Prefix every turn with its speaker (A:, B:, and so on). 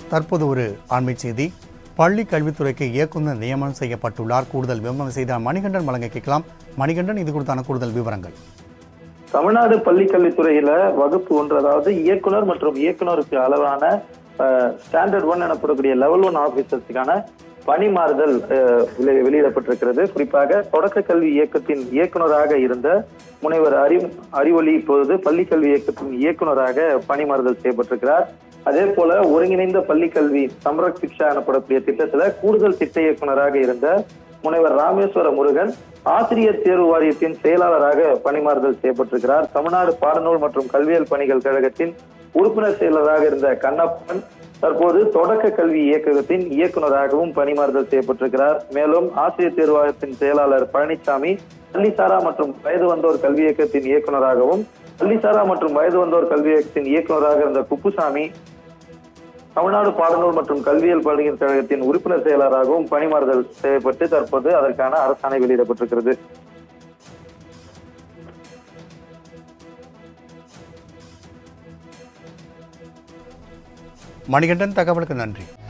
A: தற்போது ஒரு ஆண்மை செய்தி பள்ளி கல்வித்துறைக்கு இயக்குநர் நியமனம் செய்யப்பட்டுள்ளார் கூடுதல் விவரம் செய்த மணிகண்டன் வழங்க கேட்கலாம் மணிகண்டன் இது குறித்தான கூடுதல் விவரங்கள்
B: தமிழ்நாடு பள்ளி கல்வித்துறையில வகுப்பு ஒன்று அதாவது இயக்குனர் மற்றும் இயக்குனருக்கு அளவான ஸ்டாண்டர்ட் ஒன் எனப்படக்கூடிய லெவல் ஒன் ஆபீசர்ஸுக்கான பணி மாறுதல் அஹ், வெளி- வெளியிடப்பட்டிருக்கிறது குறிப்பாக தொடக்க கல்வி இயக்கத்தின் இயக்குனராக இருந்த முனைவர் அறி அறிவொளி இப்பொழுது பள்ளி கல்வி இயக்கத்தின் இயக்குனராக பணி மாறுதல் செய்யப்பட்டிருக்கிறார் அதே போல ஒருங்கிணைந்த பள்ளி கல்வி சம்ரக் சிக்ஷா எனப்படக்கூடிய திட்டத்துல கூடுதல் திட்ட இயக்குனராக இருந்த முனைவர் ராமேஸ்வர முருகன் ஆசிரியர் தேர்வு வாரியத்தின் செயலாளராக பணிமாறுதல் செய்யப்பட்டிருக்கிறார் தமிழ்நாடு பாடநூல் மற்றும் கல்வியல் பணிகள் கழகத்தின் உறுப்பினர் செயலராக இருந்த கண்ணப்பன் தற்போது தொடக்க கல்வி இயக்ககத்தின் இயக்குனராகவும் பணிமாறுதல் செய்யப்பட்டிருக்கிறார் மேலும் ஆசிரியர் தேர்வு வாரியத்தின் செயலாளர் பழனிசாமி பள்ளிசாரா மற்றும் வயது வந்தோர் கல்வி இயக்கத்தின் இயக்குனராகவும் பள்ளிசாரா மற்றும் வயது வந்தோர் கல்வி இயக்கத்தின் இயக்குனராக இருந்த குப்புசாமி தமிழ்நாடு பாடநூல் மற்றும் கல்வியல் பள்ளிகள் கழகத்தின் உறுப்பினர் செயலராகவும் பணிமாறுதல் செய்யப்பட்டு தற்போது அதற்கான அரசாணை வெளியிடப்பட்டிருக்கிறது
A: மணிகண்டன் தகவலுக்கு நன்றி